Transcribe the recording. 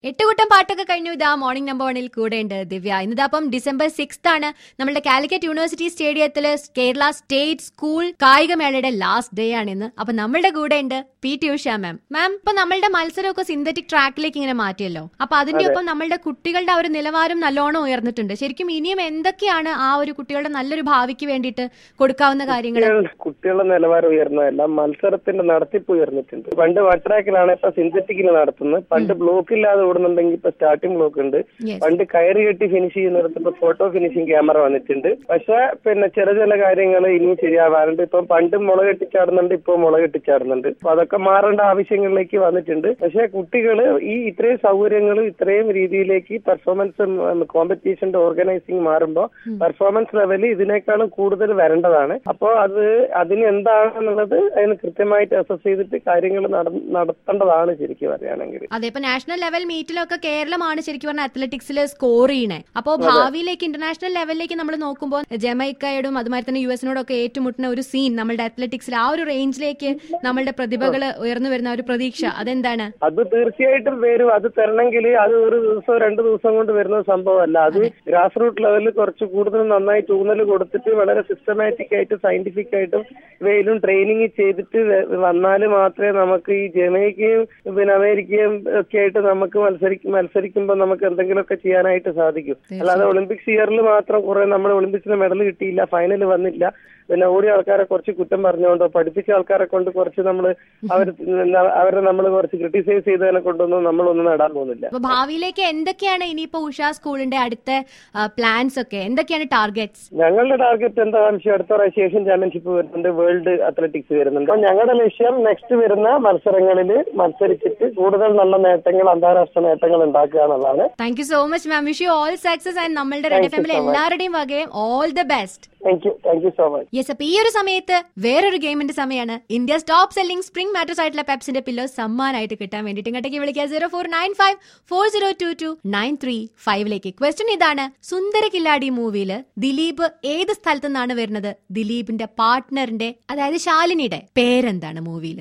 എട്ടുകൂട്ടം പാട്ടൊക്കെ കഴിഞ്ഞു ഇതാ മോർണിംഗ് നമ്പർ വണ്ണിൽ കൂടെയുണ്ട് ദിവ്യ ഇന്നിതാപ്പം ഡിസംബർ സിക്സ് ആണ് നമ്മുടെ കാലിക്കറ്റ് യൂണിവേഴ്സിറ്റി സ്റ്റേഡിയത്തില് കേരള സ്റ്റേറ്റ് സ്കൂൾ കായികമേളയുടെ ലാസ്റ്റ് ഡേ ആണ് ഇന്ന് അപ്പൊ നമ്മളുടെ കൂടെ ഉണ്ട് P T Usha ma'am ma'am ഇപ്പൊ നമ്മളുടെ മത്സരമൊക്കെ സിന്തറ്റിക് ട്രാക്കിലേക്ക് ഇങ്ങനെ മാറ്റിയല്ലോ അപ്പൊ അതിന്റെ ഒപ്പം നമ്മളുടെ കുട്ടികളുടെ ആ ഒരു നിലവാരം നല്ലോണം ഉയർന്നിട്ടുണ്ട് ശരിക്കും ഇനിയും എന്തൊക്കെയാണ് ആ ഒരു കുട്ടികളുടെ നല്ലൊരു ഭാവിക്ക് വേണ്ടിയിട്ട് കൊടുക്കാവുന്ന കാര്യങ്ങൾ കുട്ടികളുടെ കുട്ടികളുടെ നിലവാരം ഉയർന്നതല്ല മത്സരത്തിന്റെ നടത്തിപ്പ് ഉയർന്നിട്ടുണ്ട് പണ്ട് വട്രാക്കിലാണ് ഇപ്പൊ സിന്തറ്റിക്കിൽ നടത്തുന്നത് പണ്ട് ബ്ലോക്ക് ഇല്ലാതെ ഓടുന്നുണ്ടെങ്കിൽ ഇപ്പൊ സ്റ്റാർട്ടിംഗ് ബ്ലോക്ക് ഉണ്ട് Yes. പണ്ട് കയറി കെട്ടി ഫിനിഷ് ചെയ്യുന്നിടത്ത് ഇപ്പൊ ഫോട്ടോ ഫിനിഷിംഗ് ക്യാമറ വന്നിട്ടുണ്ട് പക്ഷെ പിന്നെ ചെറിയ ചില കാര്യങ്ങൾ ഇനിയും ശരിയാവാറുണ്ട് ഇപ്പൊ പണ്ട് മുള കെട്ടിച്ചാടുന്നുണ്ട് ഇപ്പൊ മുള കെട്ടിച്ചാടുന്നുണ്ട് അപ്പൊ അതൊക്കെ മാറേണ്ട ആവശ്യങ്ങളിലേക്ക് വന്നിട്ടുണ്ട് പക്ഷെ കുട്ടികള് ഈ ഇത്രയും സൗകര്യങ്ങളും ഇത്രയും രീതിയിലേക്ക് പെർഫോമൻസ് കോമ്പറ്റീഷന്റെ ഓർഗനൈസിങ് മാറുമ്പോൾ പെർഫോമൻസ് ലെവൽ ഇതിനേക്കാളും കൂടുതൽ വരേണ്ടതാണ് അപ്പോൾ അത് അതിന് എന്താണെന്നുള്ളത് അതിന് കൃത്യമായിട്ട് അസസ് ചെയ്തിട്ട് കാര്യങ്ങൾ നടത്തേണ്ടതാണ് ശരിക്കും പറയുകയാണെങ്കിൽ അതെ ഇപ്പൊ നാഷണൽ ലെവൽ മീറ്റിലൊക്കെ കേരളമാണ് ശരിക്കും പറഞ്ഞ അത്ലറ്റിക്സിൽ സ്കോർ ചെയ്യണേ അപ്പോൾ ഭാവിയിലേക്ക് ഇന്റർനാഷണൽ ലെവലിലേക്ക് നമ്മൾ നോക്കുമ്പോൾ ജമൈക്കയോടും അതുമാതിരി തന്നെ യു എസിനോടും ഒക്കെ ഏറ്റുമുട്ടുന്ന ഒരു സീൻ നമ്മളുടെ അത്ലറ്റിക്സിൽ ആ ഒരു റേഞ്ചിലേക്ക് നമ്മളുടെ പ്രതിഭകൾ ഉയർന്നു വരുന്ന ഒരു പ്രതീക്ഷ അതെന്താണ് അത് തീർച്ചയായിട്ടും വരും അത് തരണമെങ്കിൽ അത് ഒരു ദിവസം രണ്ട് ദിവസം കൊണ്ട് വരുന്ന സംഭവമല്ല അത് ഗ്രാസ് റൂട്ട് ലെവലിൽ കുറച്ച് കൂടുതൽ നന്നായി ഊന്നൽ കൊടുത്തിട്ട് വളരെ സിസ്റ്റമാറ്റിക് ആയിട്ട് സയന്റിഫിക് ആയിട്ടും വെയിലും ട്രെയിനിങ് ചെയ്തിട്ട് വന്നാൽ മാത്രമേ നമുക്ക് ഈ ജമൈക്കയും പിന്നെ അമേരിക്കയും ഒക്കെ ആയിട്ട് നമുക്ക് മത്സരിക്കും മത്സരിക്കുമ്പോൾ നമുക്ക് എന്തെങ്കിലുമൊക്കെ ചെയ്യാനായിട്ട് സാധിക്കും അല്ലാതെ ഒളിമ്പിക്സ് ഇയറിൽ മാത്രം കുറെ നമ്മൾ ഒളിമ്പിക്സിന് മെഡൽ കിട്ടിയില്ല ഫൈനൽ വന്നില്ല പിന്നെ ഓടിയ ആൾക്കാരെ കുറച്ച് കുറ്റം പറഞ്ഞുകൊണ്ടോ പഠിപ്പിച്ച ആൾക്കാരെ കൊണ്ട് കുറച്ച് നമ്മൾ അവർ അവരെ നമ്മൾ കുറച്ച് ക്രിട്ടിസൈസ് ചെയ്തതിനെ കൊണ്ടൊന്നും നമ്മളൊന്നും നേടാൻ പോകുന്നില്ല അപ്പൊ ഭാവിയിലേക്ക് എന്തൊക്കെയാണ് ഇനിയിപ്പോ ഉഷ സ്കൂളിന്റെ അടുത്ത പ്ലാൻസ് ഒക്കെ എന്തൊക്കെയാണ് ടാർഗറ്റ്സ് ഞങ്ങളുടെ ടാർഗറ്റ് എന്താണെന്ന് വെച്ചാൽ അടുത്ത പ്രാവശ്യം ഏഷ്യൻ ചാമ്പ്യൻഷിപ്പ് വരുന്നുണ്ട് വേൾഡ് അത്ലറ്റിക്സ് വരുന്നുണ്ട് അപ്പോൾ ഞങ്ങളുടെ ലക്ഷ്യം നെക്സ്റ്റ് വരുന്ന മത്സരങ്ങളിൽ മത്സരിച്ചിട്ട് കൂടുതൽ നല്ല നേട്ടങ്ങൾ അന്താരാഷ്ട്ര നേട്ടങ്ങൾ ഉണ്ടാക്കുക എന്നുള്ളതാണ് thank you so much ma'am wish you all success and നമ്മളുടെ റെഡ് എഫ് എമ്മിലെ എല്ലാവരുടെയും വകയും all the best thank you thank you so much yes അപ്പൊ ഈ ഒരു സമയത്ത് വേറൊരു ഗെയിമിന്റെ സമയമാണ് India top selling spring mattress ആയിട്ടുള്ള പെപ്സിന്റെ പില്ലോ സമ്മാനമായിട്ട് കിട്ടാൻ വേണ്ടിയിട്ട് ഇങ്ങോട്ടേക്ക് വിളിക്കുക zero four nine five four zero two two nine three ഫൈവിലേക്ക് ക്വസ്റ്റ്യൻ ഇതാണ് സുന്ദര കില്ലാടി മൂവിയില് ദിലീപ് ഏത് സ്ഥലത്തു നിന്നാണ് വരുന്നത് ദിലീപിന്റെ പാർട്ട്ണറിന്റെ അതായത് ശാലിനിയുടെ പേരെന്താണ് മൂവിയിൽ